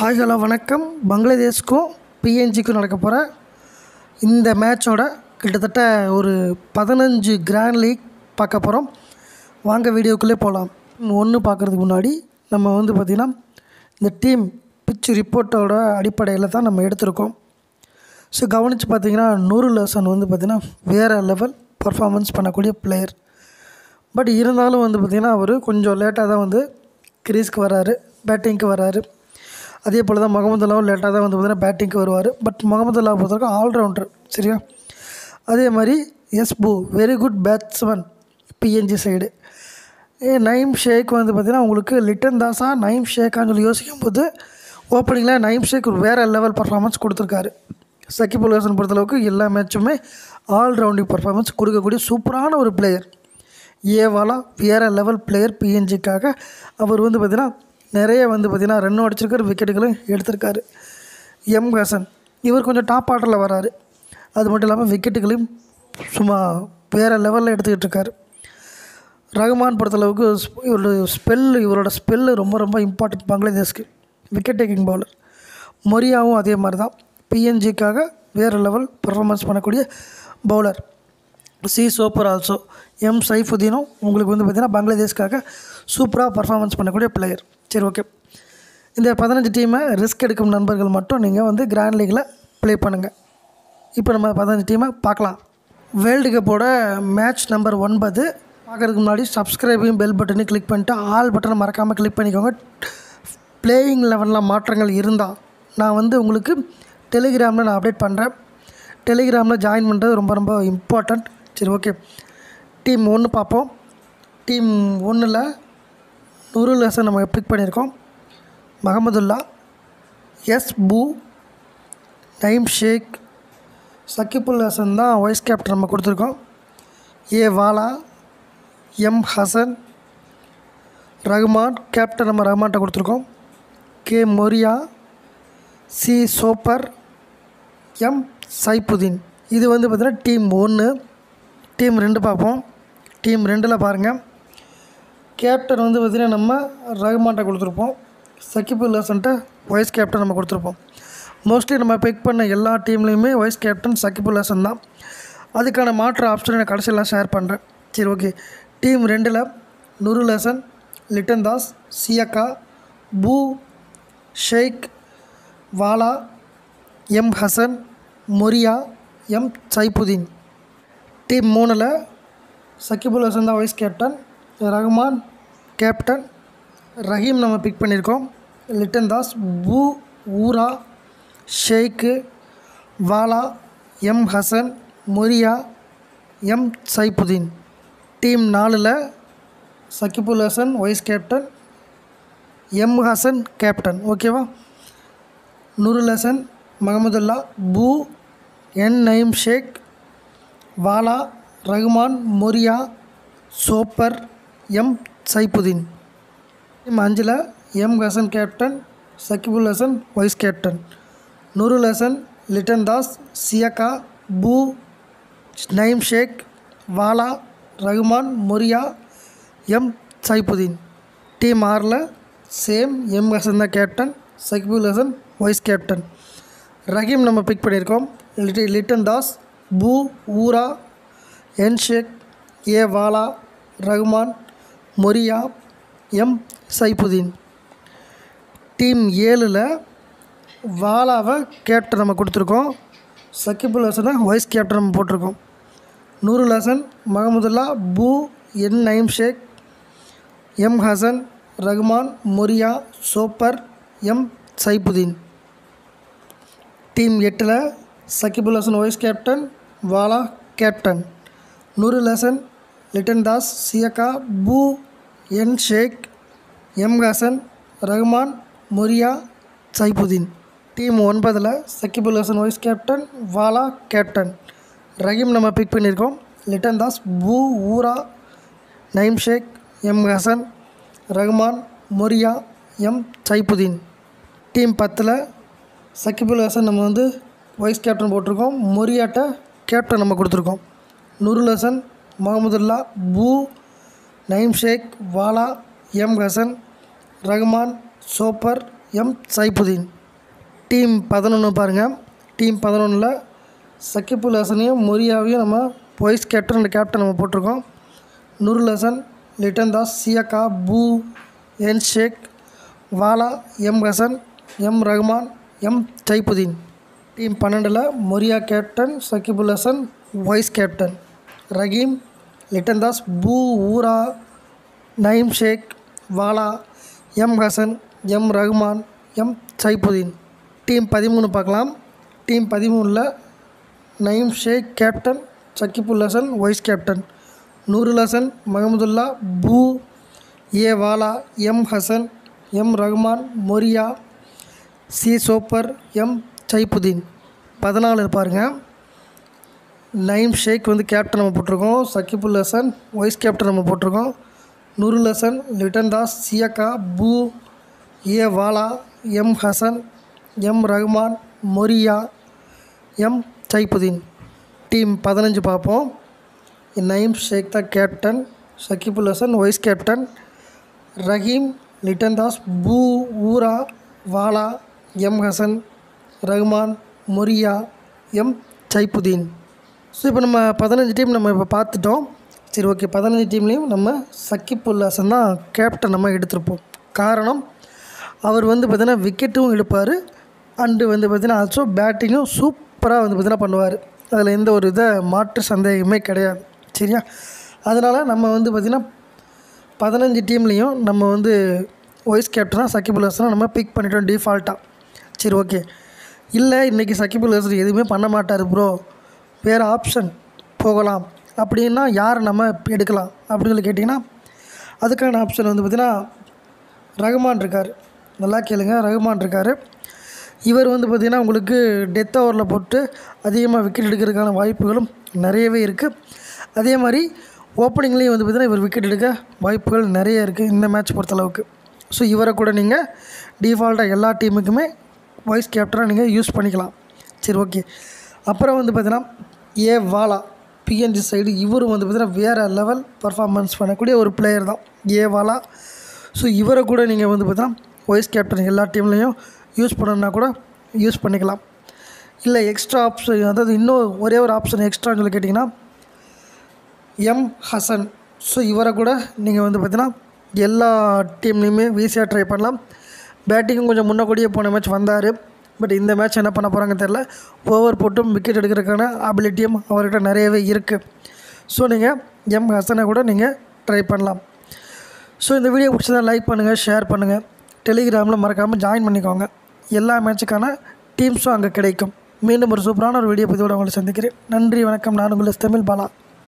hi hello வணக்கம் பங்களாதேஷ்க்கும் பிஎன்ஜிக்கும் நடக்க போகிற இந்த மேட்சோட கிட்டத்தட்ட ஒரு பதினஞ்சு கிராண்ட் லீக் பார்க்க போகிறோம் வாங்க வீடியோக்குள்ளே போகலாம் ஒன்று பார்க்குறதுக்கு முன்னாடி நம்ம வந்து பார்த்திங்கன்னா இந்த டீம் பிச் ரிப்போர்ட்டோட அடிப்படையில் தான் நம்ம எடுத்திருக்கோம் ஸோ கவனித்து பார்த்தீங்கன்னா நூறு லசன் வந்து பார்த்திங்கன்னா வேறு லெவல் பர்ஃபார்மன்ஸ் பண்ணக்கூடிய பிளேயர் பட் இருந்தாலும் வந்து பார்த்திங்கன்னா அவர் கொஞ்சம் லேட்டாக தான் வந்து கிரீஸ்க்கு வராரு பேட்டிங்க்கு வராரு அதே போல் தான் முகமது அல்லாவும் லேட்டாக தான் வந்து பார்த்திங்கன்னா பேட்டிங்க்கு வருவார் பட் முகமது அல்லா பொறுத்தவரைக்கும் ஆல்ரவுண்டர் சரியா அதே மாதிரி S Bau very good batsman PNG side ஏ நயீம் ஷேக் வந்து பார்த்திங்கன்னா உங்களுக்கு லிட்டன் தாஸா நயீம் ஷேக்கான்னு சொல்லி யோசிக்கும் போது ஓப்பனிங்கில் நயீம் ஷேக் ஒரு வேறு லெவல் பர்ஃபார்மன்ஸ் கொடுத்துருக்காரு சக்கிப் உல் ஹாசன் பொறுத்தளவுக்கு எல்லா மேட்சுமே ஆல்ரவுண்டிங் பர்ஃபார்மன்ஸ் கொடுக்கக்கூடிய சூப்பரான ஒரு பிளேயர் ஏவாலா வேறு லெவல் பிளேயர் பிஎன்ஜிக்காக அவர் வந்து பார்த்திங்கன்னா நிறைய வந்து பார்த்திங்கன்னா ரன்னும் அடிச்சிருக்காரு விக்கெட்டுகளும் எடுத்திருக்காரு எம் ஹசன் இவர் கொஞ்சம் டாப் ஆர்டரில் வராரு அது மட்டும் இல்லாமல் விக்கெட்டுகளையும் சும்மா வேறு லெவலில் எடுத்துக்கிட்டு இருக்காரு ரகுமான் பொறுத்தளவுக்கு ஸ்ப்- இவரோட ஸ்பெல்லு இவரோட ஸ்பெல்லு ரொம்ப ரொம்ப இம்பார்ட்டன்ட் பங்களாதேஷ்க்கு விக்கெட் டேக்கிங் பவுலர் மொரியாவும் அதே மாதிரி தான் பிஎன்ஜிக்காக வேறு லெவல் பர்ஃபார்மன்ஸ் பண்ணக்கூடிய bowler C Soper also M சைஃபுதீனும் உங்களுக்கு வந்து பார்த்திங்கன்னா பங்களாதேஷ்க்காக சூப்பராக பர்ஃபார்மன்ஸ் பண்ணக்கூடிய பிளேயர் சரி ஓகே இந்த பதினஞ்சு டீமை ரிஸ்க் எடுக்கும் நண்பர்கள் மட்டும் நீங்கள் வந்து கிராண்ட் லீக்கில் ப்ளே பண்ணுங்கள் இப்போ நம்ம பதினஞ்சு டீமை பார்க்கலாம் வேர்ல்டு கப்போட மேட்ச் நம்பர் ஒன்பது பார்க்கறதுக்கு முன்னாடி சப்ஸ்கிரைபையும் பெல் பட்டனையும் கிளிக் பண்ணிட்டு ஆல் பட்டனை மறக்காமல் கிளிக் பண்ணிக்கோங்க பிளேயிங் லெவலில் மாற்றங்கள் இருந்தால் நான் வந்து உங்களுக்கு டெலிகிராமில் நான் அப்டேட் பண்ணுறேன் டெலிகிராமில் ஜாயின் பண்ணுறது ரொம்ப ரொம்ப இம்பார்ட்டண்ட் சரி ஓகே டீம் ஒன்று பார்ப்போம் டீம் ஒன்றில் நூருல் ஹசன் நம்ம பிக் பண்ணியிருக்கோம் மஹமதுல்லா எஸ் பூ நயீம் ஷேக் சக்கிபுல் ஹசன் தான் வைஸ் கேப்டன் நம்ம கொடுத்துருக்கோம் A Vala M Hasan Rahman captain நம்ம ரகுமான்கிட்ட கொடுத்துருக்கோம் K Morea C Soper M Saifuddin இது வந்து பார்த்திங்கன்னா டீம் ஒன்று டீம் ரெண்டு பார்ப்போம் டீம் ரெண்டில் பாருங்கள் கேப்டன் வந்து பார்த்திங்கன்னா நம்ம ரகுமான்கிட்ட கொடுத்துருப்போம் சக்கிபுல் ஹசன்ட்ட வைஸ் கேப்டன் நம்ம கொடுத்துருப்போம் மோஸ்ட்லி நம்ம பிக் பண்ண எல்லா டீம்லேயுமே வைஸ் கேப்டன் சக்கிபுல் ஹசன் தான் அதுக்கான மாற்று ஆப்ஷன் நான் கடைசியில் ஷேர் பண்ணுறேன் சரி ஓகே டீம் ரெண்டில் Nurul Hasan Liton Das Siaka Bau Sheikh Vala M Hasan Morea M Saifuddin team மூணில் சக்கிபுல் ஹசன் தான் vice captain Rahman captain Rahim நம்ம பிக் பண்ணியிருக்கோம் Liton Das Bau Ura Sheikh Vala M Hasan Morea M Saifuddin team நாலில் Shakibul Hasan vice captain M Hasan captain ஓகேவா Nurul Hasan Mahmudullah Bau N Naim Sheikh Vala Rahman Morea Soper M Saifuddin team அஞ்சில் M Hasan captain Shakibul Hasan vice captain Nurul Hasan Liton Das Siaka Bau Naim Sheikh Vala Rahman Morea M Saifuddin team ஆறில் same M Hasan தான் captain Shakibul Hasan vice captain Rahim நம்ம pick பண்ணியிருக்கோம் லிட்டி Liton Das Bau Ura N Sheikh A Vala Rahman Morea M Saifuddin team ஏழில் வாலாவை captain நம்ம கொடுத்துருக்கோம் சக்கிபுல் ஹசனை வைஸ் கேப்டன் நம்ம போட்டிருக்கோம் Nurul Hasan Mahmudullah Bau N Naim Sheikh M Hasan Rahman Morea Soper M Saifuddin team எட்டில் Shakibul Hasan vice captain Vala captain Nurul Hasan Liton Das Siaka Bau N Sheikh M Hasan Rahman Morea Saifuddin team ஒன்பதில் Shakibul Hasan vice captain Vala captain Rahim நம்ம pick பண்ணியிருக்கோம் Liton Das Bau Ura Naim Sheikh M Hasan Rahman Morea M Saifuddin team பத்தில் சக்கிபுல் ஹசன் நம்ம வந்து வைஸ் கேப்டன் போட்டிருக்கோம் மொரியாட்ட கேப்டன் நம்ம கொடுத்துருக்கோம் Noorul Hasan Muhammadullah Bau Naim Sheikh Vala M Hasan Rahman Soper M Saifuddin team பதினொன்று பாருங்கள் டீம் பதினொன்றில் சக்கிபுல் ஹசனையும் மொரியாவையும் நம்ம வைஸ் கேப்டன் அண்ட் கேப்டன் நம்ம போட்டிருக்கோம் Nurul Hasan Liton Das Siaka Bau N Sheikh Vala M Hasan M Rahman M Saifuddin team பன்னெண்டில் Morea captain Shakibul Hasan vice captain Rahim Liton Das Bau Ura Naim Sheikh Vala M Hasan M Rahman M Saifuddin team பதிமூணு பார்க்கலாம் டீம் பதிமூணில் Naim Sheikh captain Shakibul Hasan vice captain Nurul Hasan Mahmudullah Bau A Vala M Hasan M Rahman Morea C Soper M Saifuddin பதினாலு பாருங்கள் நயீம் ஷேக் வந்து captain நம்ம போட்டிருக்கோம் சக்கிபுல் Hasan vice captain நம்ம போட்டிருக்கோம் Nurul Hasan Liton Das Siaka Bau A Vala M Hasan M Rahman Morea M Saifuddin team பதினஞ்சு பார்ப்போம் நயீம் ஷேக் தான் captain Shakibul Hasan vice captain Rahim Liton Das Bau Ura Vala M Hasan Rahman Morea M Saifuddin so இப்போ நம்ம பதினஞ்சு டீம் நம்ம இப்போ பார்த்துட்டோம் சரி ஓகே பதினஞ்சு டீம்லேயும் நம்ம சக்கிபுல் ஹசன் தான் கேப்டன் நம்ம எடுத்திருப்போம் காரணம் அவர் வந்து பார்த்திங்கன்னா விக்கெட்டும் எடுப்பார் அண்டு வந்து பார்த்திங்கன்னா ஆல்சோ பேட்டிங்கும் சூப்பராக வந்து பார்த்திங்கன்னா பண்ணுவார் அதில் எந்த ஒரு இதை மாற்று சந்தேகமே கிடையாது சரியா அதனால் நம்ம வந்து பார்த்திங்கன்னா பதினஞ்சு டீம்லேயும் நம்ம வந்து வைஸ் கேப்டனாக சக்கிபுல் ஹசனை நம்ம பிக் பண்ணிட்டோம் டிஃபால்ட்டாக சரி ஓகே இல்லை இன்றைக்கி சக்கிபுல் ஹசன் எதுவுமே பண்ண மாட்டார் ப்ரோ வேறு ஆப்ஷன் போகலாம் அப்படின்னா யார் நம்ம எடுக்கலாம் அப்படின்னு சொல்லி கேட்டிங்கன்னா அதுக்கான ஆப்ஷன் வந்து பார்த்திங்கன்னா ரகுமான் இருக்கார் நல்லா கேளுங்க ரகுமான் இருக்கார் இவர் வந்து பார்த்திங்கன்னா உங்களுக்கு டெத் ஓவரில் போட்டு அதிகமாக விக்கெட் எடுக்கிறதுக்கான வாய்ப்புகளும் நிறையவே இருக்குது அதே மாதிரி ஓப்பனிங்லேயும் வந்து பார்த்திங்கன்னா இவர் விக்கெட் எடுக்க வாய்ப்புகள் நிறைய இருக்குது இந்த மேட்ச் பொறுத்தளவுக்கு ஸோ இவரை கூட நீங்கள் டிஃபால்ட்டாக எல்லா டீமுக்குமே வைஸ் கேப்டனாக நீங்கள் யூஸ் பண்ணிக்கலாம் சரி ஓகே அப்புறம் வந்து பார்த்தீங்கன்னா ஏ வாலா பிஎன்ஜி சைடு இவரும் வந்து பார்த்திங்கன்னா வேறு லெவல் பர்ஃபார்மன்ஸ் பண்ணக்கூடிய ஒரு பிளேயர் தான் ஏ வாலா ஸோ இவரை கூட நீங்கள் வந்து பார்த்தீங்கன்னா வைஸ் கேப்டன் எல்லா டீம்லேயும் யூஸ் பண்ணணுன்னா கூட யூஸ் பண்ணிக்கலாம் இல்லை எக்ஸ்ட்ரா ஆப்ஷன் அதாவது இன்னும் ஒரே ஒரு ஆப்ஷன் எக்ஸ்ட்ரான்னு சொல்லி கேட்டிங்கன்னா எம் ஹசன் ஸோ இவரை கூட நீங்கள் வந்து பார்த்தீங்கன்னா எல்லா டீம்லேயுமே ஈஸியாக ட்ரை பண்ணலாம் பேட்டிங்கும் கொஞ்சம் முன்னக்கூடியே போன மேட்ச் வந்தார் பட் இந்த மேட்ச் என்ன பண்ண போகிறாங்க தெரில ஓவர் போட்டும் விக்கெட் எடுக்கிறதுக்கான அபிலிட்டியும் அவர்கிட்ட நிறையவே இருக்குது ஸோ நீங்கள் எம் ஹசனை கூட நீங்கள் ட்ரை பண்ணலாம் ஸோ இந்த வீடியோ பிடிச்சதா லைக் பண்ணுங்கள் ஷேர் பண்ணுங்கள் டெலிகிராமில் மறக்காமல் ஜாயின் பண்ணிக்கோங்க எல்லா மேட்சுக்கான டீம்ஸும் அங்கே கிடைக்கும் மீண்டும் ஒரு சூப்பரான ஒரு வீடியோ பதிவோடு உங்களை சந்திக்கிறேன் நன்றி வணக்கம் நான் உங்கள் தமிழ் பாலா